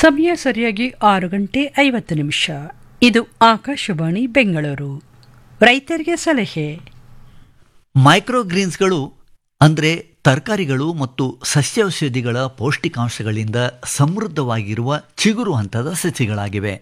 ಸಮಯ ಸರಿಯಾಗಿ ಆರು ಗಂಟೆ ಐವತ್ತು ನಿಮಿಷ ಇದು ಆಕಾಶವಾಣಿ ಬೆಂಗಳೂರು ರೈತರಿಗೆ ಸಲಹೆ ಮೈಕ್ರೋಗ್ರೀನ್ಸ್ಗಳು ಅಂದರೆ ತರಕಾರಿಗಳು ಮತ್ತು ಸಸ್ಯೌಷಧಿಗಳ ಪೌಷ್ಟಿಕಾಂಶಗಳಿಂದ ಸಮೃದ್ಧವಾಗಿರುವ ಚಿಗುರು ಹಂತದ ಸಸಿಗಳಾಗಿವೆ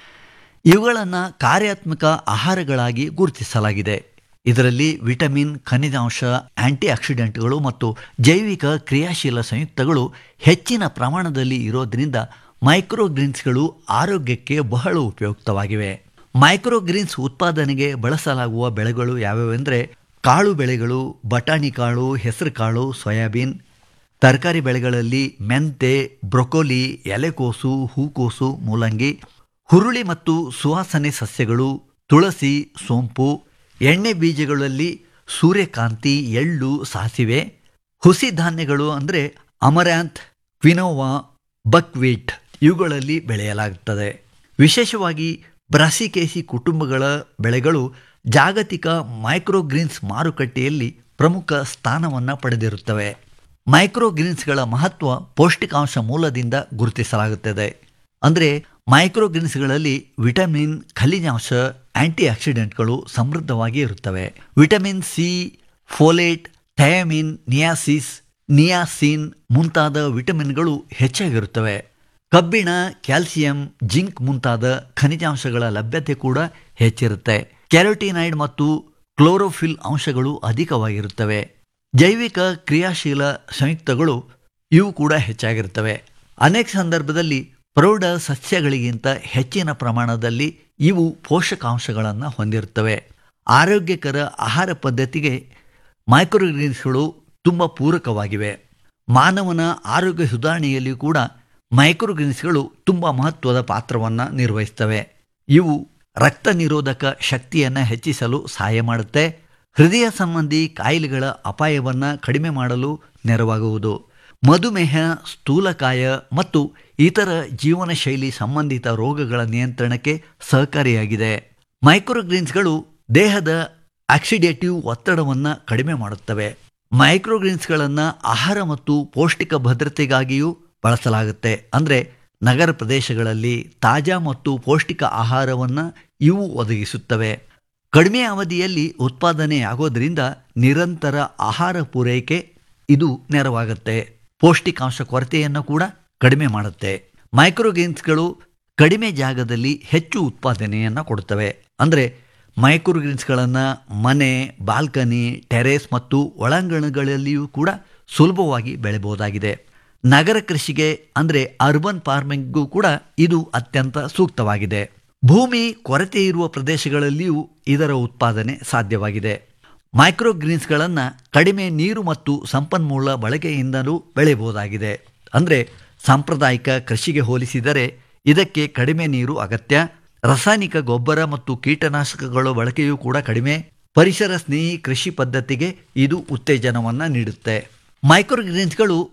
ಇವುಗಳನ್ನು ಕಾರ್ಯಾತ್ಮಕ ಆಹಾರಗಳಾಗಿ ಗುರುತಿಸಲಾಗಿದೆ ಇದರಲ್ಲಿ ವಿಟಮಿನ್ ಖನಿಜಾಂಶ ಆಂಟಿ ಆಕ್ಸಿಡೆಂಟ್ಗಳು ಮತ್ತು ಜೈವಿಕ ಕ್ರಿಯಾಶೀಲ ಸಂಯುಕ್ತಗಳು ಹೆಚ್ಚಿನ ಪ್ರಮಾಣದಲ್ಲಿ ಇರೋದ್ರಿಂದ ಮೈಕ್ರೋಗ್ರೀನ್ಸ್ಗಳು ಆರೋಗ್ಯಕ್ಕೆ ಬಹಳ ಉಪಯುಕ್ತವಾಗಿವೆ ಮೈಕ್ರೋಗ್ರೀನ್ಸ್ ಉತ್ಪಾದನೆಗೆ ಬಳಸಲಾಗುವ ಬೆಳೆಗಳು ಯಾವ್ಯಾವೆಂದರೆ ಕಾಳು ಬೆಳೆಗಳು ಬಟಾಣಿ ಕಾಳು ಹೆಸರು ಕಾಳು ಸೋಯಾಬೀನ್ ತರಕಾರಿ ಬೆಳೆಗಳಲ್ಲಿ ಮೆಂತೆ ಬ್ರೊಕೊಲಿ ಎಲೆಕೋಸು ಹೂಕೋಸು ಮೂಲಂಗಿ ಹುರುಳಿ ಮತ್ತು ಸುವಾಸನೆ ಸಸ್ಯಗಳು ತುಳಸಿ ಸೋಂಪು ಎಣ್ಣೆ ಬೀಜಗಳಲ್ಲಿ ಸೂರ್ಯಕಾಂತಿ ಎಳ್ಳು ಸಾಸಿವೆ ಹುಸಿ ಧಾನ್ಯಗಳು ಅಂದರೆ ಅಮರ್ಯಾಂತ್ ಕ್ವಿನೋವಾ ಬಕ್ವೀಟ್ ಇವುಗಳಲ್ಲಿ ಬೆಳೆಯಲಾಗುತ್ತದೆ ವಿಶೇಷವಾಗಿ ಬ್ರಾಸಿಕೇಸಿ ಕುಟುಂಬಗಳ ಬೆಳೆಗಳು ಜಾಗತಿಕ ಮೈಕ್ರೋಗ್ರೀನ್ಸ್ ಮಾರುಕಟ್ಟೆಯಲ್ಲಿ ಪ್ರಮುಖ ಸ್ಥಾನವನ್ನು ಪಡೆದಿರುತ್ತವೆ ಮೈಕ್ರೋಗ್ರೀನ್ಸ್ಗಳ ಮಹತ್ವ ಪೌಷ್ಟಿಕಾಂಶ ಮೂಲದಿಂದ ಗುರುತಿಸಲಾಗುತ್ತದೆ ಅಂದರೆ ಮೈಕ್ರೋಗ್ರೀನ್ಸ್ಗಳಲ್ಲಿ ವಿಟಮಿನ್ ಖನಿಜಾಂಶ ಆಂಟಿ ಆಕ್ಸಿಡೆಂಟ್ಗಳು ಸಮೃದ್ಧವಾಗಿ ಇರುತ್ತವೆ ವಿಟಮಿನ್ ಸಿ ಫೋಲೇಟ್ ಥಯಾಮಿನ್ ನಿಯಾಸಿಸ್ ನಿಯಾಸಿನ್ ಮುಂತಾದ ವಿಟಮಿನ್ಗಳು ಹೆಚ್ಚಾಗಿರುತ್ತವೆ ಕಬ್ಬಿಣ ಕ್ಯಾಲ್ಸಿಯಂ ಜಿಂಕ್ ಮುಂತಾದ ಖನಿಜಾಂಶಗಳ ಲಭ್ಯತೆ ಕೂಡ ಹೆಚ್ಚಿರುತ್ತೆ ಕ್ಯಾರೋಟಿನೈಡ್ ಮತ್ತು ಕ್ಲೋರೋಫಿಲ್ ಅಂಶಗಳು ಅಧಿಕವಾಗಿರುತ್ತವೆ ಜೈವಿಕ ಕ್ರಿಯಾಶೀಲ ಸಂಯುಕ್ತಗಳು ಇವು ಕೂಡ ಹೆಚ್ಚಾಗಿರುತ್ತವೆ ಅನೇಕ ಸಂದರ್ಭದಲ್ಲಿ ಪ್ರೌಢ ಸಸ್ಯಗಳಿಗಿಂತ ಹೆಚ್ಚಿನ ಪ್ರಮಾಣದಲ್ಲಿ ಇವು ಪೋಷಕಾಂಶಗಳನ್ನು ಹೊಂದಿರುತ್ತವೆ ಆರೋಗ್ಯಕರ ಆಹಾರ ಪದ್ಧತಿಗೆ ಮೈಕ್ರೋಗ್ರೀನ್ಸ್ಗಳು ತುಂಬ ಪೂರಕವಾಗಿವೆ ಮಾನವನ ಆರೋಗ್ಯ ಸುಧಾರಣೆಯಲ್ಲಿ ಕೂಡ ಮೈಕ್ರೋಗ್ರೀನ್ಸ್ಗಳು ತುಂಬ ಮಹತ್ವದ ಪಾತ್ರವನ್ನು ನಿರ್ವಹಿಸ್ತವೆ ಇವು ರಕ್ತ ನಿರೋಧಕ ಶಕ್ತಿಯನ್ನು ಹೆಚ್ಚಿಸಲು ಸಹಾಯ ಮಾಡುತ್ತೆ ಹೃದಯ ಸಂಬಂಧಿ ಕಾಯಿಲೆಗಳ ಅಪಾಯವನ್ನು ಕಡಿಮೆ ಮಾಡಲು ನೆರವಾಗುವುದು ಮಧುಮೇಹ ಸ್ಥೂಲಕಾಯ ಮತ್ತು ಇತರ ಜೀವನ ಶೈಲಿ ಸಂಬಂಧಿತ ರೋಗಗಳ ನಿಯಂತ್ರಣಕ್ಕೆ ಸಹಕಾರಿಯಾಗಿದೆ ಮೈಕ್ರೋಗ್ರೀನ್ಸ್ಗಳು ದೇಹದ ಆಕ್ಸಿಡೇಟಿವ್ ಒತ್ತಡವನ್ನು ಕಡಿಮೆ ಮಾಡುತ್ತವೆ ಮೈಕ್ರೋಗ್ರೀನ್ಸ್ಗಳನ್ನು ಆಹಾರ ಮತ್ತು ಪೌಷ್ಟಿಕ ಭದ್ರತೆಗಾಗಿಯೂ ಬಳಸಲಾಗುತ್ತೆ ಅಂದರೆ ನಗರ ಪ್ರದೇಶಗಳಲ್ಲಿ ತಾಜಾ ಮತ್ತು ಪೌಷ್ಟಿಕ ಆಹಾರವನ್ನು ಇವು ಒದಗಿಸುತ್ತವೆ ಕಡಿಮೆ ಅವಧಿಯಲ್ಲಿ ಉತ್ಪಾದನೆಯಾಗೋದ್ರಿಂದ ನಿರಂತರ ಆಹಾರ ಪೂರೈಕೆ ಇದು ನೆರವಾಗುತ್ತೆ ಪೌಷ್ಟಿಕಾಂಶ ಕೊರತೆಯನ್ನು ಕೂಡ ಕಡಿಮೆ ಮಾಡುತ್ತೆ ಮೈಕ್ರೋಗ್ರೀನ್ಸ್ಗಳು ಕಡಿಮೆ ಜಾಗದಲ್ಲಿ ಹೆಚ್ಚು ಉತ್ಪಾದನೆಯನ್ನು ಕೊಡುತ್ತವೆ ಅಂದರೆ ಮೈಕ್ರೋಗ್ರೀನ್ಸ್ಗಳನ್ನು ಮನೆ ಬಾಲ್ಕನಿ ಟೆರೇಸ್ ಮತ್ತು ಒಳಾಂಗಣಗಳಲ್ಲಿಯೂ ಕೂಡ ಸುಲಭವಾಗಿ ಬೆಳೆಯಬಹುದಾಗಿದೆ ನಗರ ಕೃಷಿಗೆ ಅಂದರೆ ಅರ್ಬನ್ ಫಾರ್ಮಿಂಗ್ಗೂ ಕೂಡ ಇದು ಅತ್ಯಂತ ಸೂಕ್ತವಾಗಿದೆ ಭೂಮಿ ಕೊರತೆ ಇರುವ ಪ್ರದೇಶಗಳಲ್ಲಿಯೂ ಇದರ ಉತ್ಪಾದನೆ ಸಾಧ್ಯವಾಗಿದೆ ಮೈಕ್ರೋಗ್ರೀನ್ಸ್ಗಳನ್ನು ಕಡಿಮೆ ನೀರು ಮತ್ತು ಸಂಪನ್ಮೂಲ ಬಳಕೆಯಿಂದಲೂ ಬೆಳೆಯಬಹುದಾಗಿದೆ ಅಂದರೆ ಸಾಂಪ್ರದಾಯಿಕ ಕೃಷಿಗೆ ಹೋಲಿಸಿದರೆ ಇದಕ್ಕೆ ಕಡಿಮೆ ನೀರು ಅಗತ್ಯ ರಾಸಾಯನಿಕ ಗೊಬ್ಬರ ಮತ್ತು ಕೀಟನಾಶಕಗಳ ಬಳಕೆಯೂ ಕೂಡ ಕಡಿಮೆ ಪರಿಸರ ಸ್ನೇಹಿ ಕೃಷಿ ಪದ್ಧತಿಗೆ ಇದು ಉತ್ತೇಜನವನ್ನು ನೀಡುತ್ತೆ ಮೈಕ್ರೋಗ್ರೀನ್ಸ್ಗಳು